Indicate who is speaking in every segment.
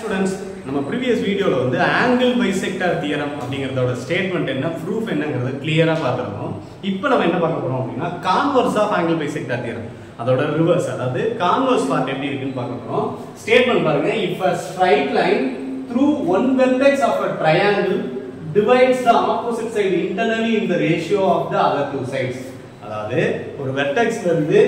Speaker 1: Students நம்ம previous வீடியோவில் வந்து ஆங்கிள் பைசெக்டார் தியரம் அப்படிங்கிறதோட ஸ்டேட்மெண்ட் என்ன ப்ரூஃப் என்னங்கிறத கிளியராக பார்த்துருக்கோம் இப்போ நம்ம என்ன பார்க்க போகிறோம் அப்படின்னா converse of angle bisector theorem அதோட ரிவர்ஸ் அதாவது கான்வர்ஸ் பார்ட் எப்படி இருக்குன்னு பார்க்க போகிறோம் ஸ்டேட்மெண்ட் பாருங்க if a straight line through one vertex of a triangle divides the opposite side internally in the ratio of the other two sides அதாவது ஒரு வெர்டெக்ஸ்ல இருந்து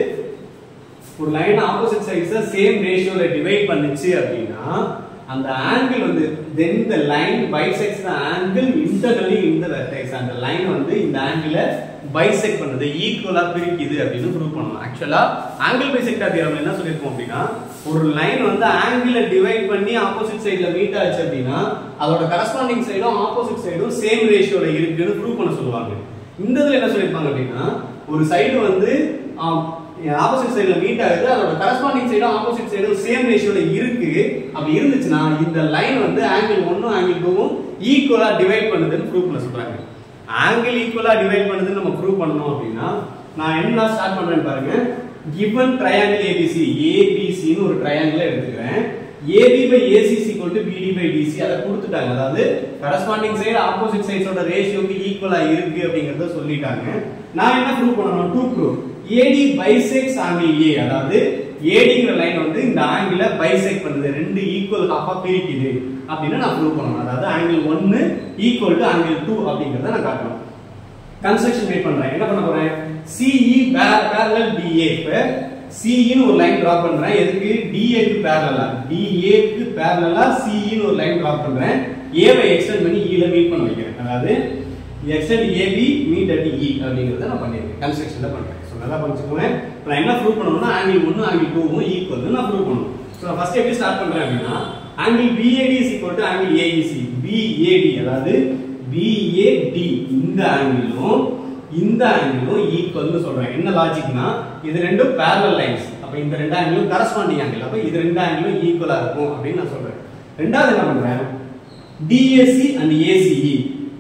Speaker 1: ஒரு லைன் ஆப்போசிட் சைட்ஸை சேம் ரேஷியோல டிவைட் பண்ணுச்சு அப்படின்னா அந்த ஆங்கிள் வந்து then the line bisects the angle internally இந்த வெர்டெக்ஸ் அந்த லைன் வந்து இந்த ஆங்கிளை பைசெக்ட் பண்ணுது ஈக்குவலா பிரிக்குது அப்படின்னு ப்ரூவ் பண்ணலாம் ஆக்சுவலா ஆங்கிள் பைசெக்டார் தியரம் என்ன சொல்லியிருக்கோம் அப்படின்னா ஒரு லைன் வந்து ஆங்கிளை டிவைட் பண்ணி ஆப்போசிட் சைடுல மீட் ஆச்சு அப்படின்னா அதோட கரஸ்பாண்டிங் சைடும் ஆப்போசிட் சைடும் சேம் ரேஷியோல இருக்குன்னு ப்ரூவ் பண்ண சொல்லுவாங்க இந்த இதுல என்ன சொல்லியிருப்பாங்க அப்படின்னா ஒரு சைடு வந்து ஆப்போசிட் சைடுல மீட் ஆகுது அதோட கரஸ்பாண்டிங் சைடும் ஆப்போசிட் சைடும் சேம் ரேஷியோல இருக்கு அப்படி இருந்துச்சுன்னா இந்த லைன் வந்து ஆங்கிள் ஒன்னும் ஆங்கிள் டூவும் ஈக்குவலா டிவைட் பண்ணுதுன்னு ப்ரூவ் பண்ண சொல்றாங்க ஆங்கிள் ஈக்குவலா டிவைட் பண்ணுதுன்னு நம்ம ப்ரூவ் பண்ணணும் அப்படின்னா நான் என்ன ஸ்டார்ட் பண்றேன்னு பாருங்க கிவன் ட்ரையாங்கிள் ஏபிசி ஏபிசின்னு ஒரு ட்ரையாங்கிள் எடுத்துக்கிறேன் AB by AC is equal to BD by DC அதை கொடுத்துட்டாங்க அதாவது கரஸ்பாண்டிங் சைடு ஆப்போசிட் சைட்ஸோட ரேஷியோக்கு ஈக்குவலா இருக்கு அப்படிங்கறத சொல்லிட்டாங்க நான் என்ன ப்ரூவ் பண்ணணும் to prove AD bisects angle A அதாவது ADங்கிற லைன் வந்து இந்த ஆங்கிளை பைசெக்ட் பண்ணுது ரெண்டு ஈக்குவல் ஹாஃபா பிரிக்குது அப்படின்னு நான் ப்ரூவ் பண்ணணும் அதாவது ஆங்கிள் 1 ஈக்குவல் டு ஆங்கிள் 2 அப்படிங்கறத நான் காட்டணும் கன்ஸ்ட்ரக்ஷன் மேட் பண்றேன் என்ன பண்ண போறேன் CE parallel DA இப்ப CE ன்னு ஒரு லைன் டிரா பண்றேன் எதுக்கு DA க்கு parallel DA க்கு parallel CE ன்னு ஒரு லைன் டிரா பண்றேன் A வை எக்ஸ்டெண்ட் பண்ணி E ல மீட் பண்ண வைக்கிறேன் அதாவது extend AB meet at E அப்படிங்கறத நான் பண்ணிருக்கேன் கன்ஸ்ட்ரக்ஷன்ல பண்றேன் சோ நல்லா புரிஞ்சுக்கோங்க இப்போ நான் என்ன ப்ரூவ் பண்ணணும்னா ஆங்கிள் 1 ஆங்கிள் 2 ஈக்குவல் நான் ப்ரூவ் பண்ணணும் சோ நான் ஃபர்ஸ்ட் எப்படி ஸ்டார்ட் பண்றேன் அப்படின்னா angle BAD is equal to angle AEC BAD அதாவது BAD இந்த ஆங்கிளும் இந்த ஆங்கிளும் ஈக்குவல்னு சொல்றேன் என்ன லாஜிக்னா இது ரெண்டும் parallel லைன்ஸ் அப்ப இந்த ரெண்டு ஆங்கிளும் கரஸ்பாண்டிங் ஆங்கிள் அப்ப இது ரெண்டு ஆங்கிளும் ஈக்குவலா இருக்கும் அப்படின்னு நான் சொல்றேன் ரெண்டாவது என்ன பண்றேன் DAC and ACE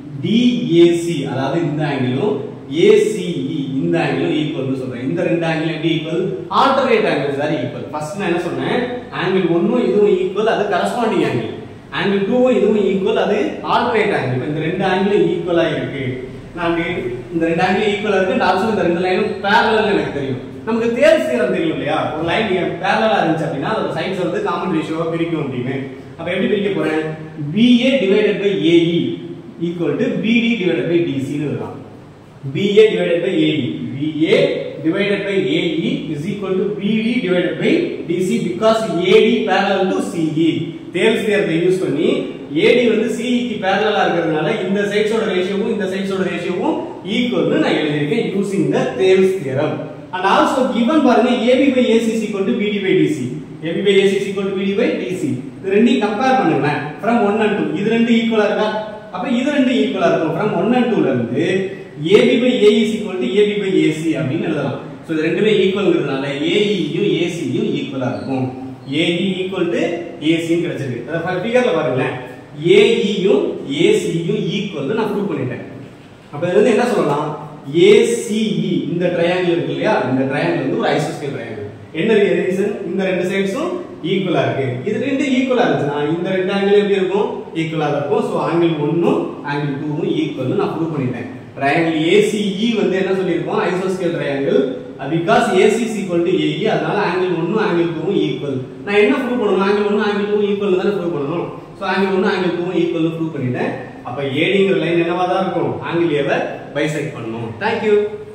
Speaker 1: DAC அதாவது இந்த ஆங்கிளும் ACE இந்த ஆங்கிளும் ஈக்குவல்னு சொல்றேன் இந்த ரெண்டு ஆங்கிள் எப்படி equal alternate angles are equal first நான் என்ன சொன்னேன் ஆங்கிள் 1 இதுவும் ஈக்குவல் அது கரஸ்பாண்டிங் ஆங்கிள் ஆங்கிள் 2 இதுவும் ஈக்குவல் அது ஆல்டர்னேட் ஆங்கிள் இந்த ரெண்டு ஆங்கிளும் ஈக்குவலா இருக்கு நான் இந்த ரெண்டு ஆங்கிள் ஈக்குவலா இருக்கு ஆல்சோ இந்த ரெண்டு லைனும் பேரலல் எனக்கு தெரியும் நமக்கு தேர்வு சீரம் தெரியும் இல்லையா ஒரு லைன் பேரலா இருந்துச்சு அப்படின்னா அதோட சைட்ஸ் வந்து காமன் ரேஷியோவா பிரிக்கும் அப்படின்னு அப்ப எப்படி பிரிக்க போறேன் BA divided by AE equal to BD divided by DC னு இருக்கும் BA divided by AD. BA divided by AE is equal to BD divided by DC because AD parallel to CE. தேல்ஸ் தியரத்தை use பண்ணி AD வந்து CE க்கு parallel இருக்கிறதுனால இந்த சைட்ஸோட ரேஷியோவும் இந்த சைட்ஸோட ரேஷியோவும் ஈக்குவல்னு நான் எழுதியிருக்கேன் using the Thales theorem and also given பாருங்க AB by AC is equal to BD by DC. AB by AC is equal to BD by DC. இது ரெண்டையும் கம்பேர் பண்ணுங்க from 1 and 2 இது ரெண்டு ஈக்குவலா இருக்கா அப்ப இது ரெண்டு ஈக்குவலா இருக்கும் from 1 and 2 ல இருந்து AB by A is equal to AB by AC அப்படின்னு எழுதலாம் சோ இது ரெண்டுமே ஈக்குவல்ங்கிறதுனால AE யும் AC யும் ஈக்குவலா இருக்கும் AE equal to AC ன்னு கிடைச்சிருக்கு அத ஃபிகர்ல பாருங்களேன் AE யும் AC யும் ஈக்குவல் நான் ப்ரூவ் பண்ணிட்டேன் அப்ப இதுல இருந்து என்ன சொல்லலாம் ACE இந்த ட்ரையாங்கிள் இருக்கு இல்லையா இந்த ட்ரையாங்கிள் வந்து ஒரு ஐசோஸ்கேல் ட்ரையாங்கிள் என்ன ரீசன் இந்த ரெண்டு சைட்ஸும் ஈக்குவலா இருக்கு இது ரெண்டு ஈக்குவலா இருந்துச்சுன்னா இந்த ரெண்டு ஆங்கிள் எப்படி இருக்கும் ஈக்குவலா இருக்கும் சோ ஆங்கிள் 1 ஆங்கிள் 2 ஈக்குவல் நான் ப்ரூவ் பண்ணிட்டேன் ட்ரையாங்கிள் ACE வந்து என்ன சொல்லியிருக்கோம் ஐசோஸ்கேல் triangle because AC is equal to AE அதனால ஆங்கிள் 1 ஆங்கிள் 2 ஈக்குவல் நான் என்ன ப்ரூவ் பண்ணணும் ஆங்கிள் 1 ஆங்கிள் 2 ஈக்குவல் தானே ப்ரூவ் பண்ணணும் so angle 1 angle 2 equal prove பண்ணிட்டேன் அப்ப ADங்கிற லைன் என்னவா தான் இருக்கும் ஆங்கிள் ஏவை பைசெக்ட் பண்ணணும் थैंक यू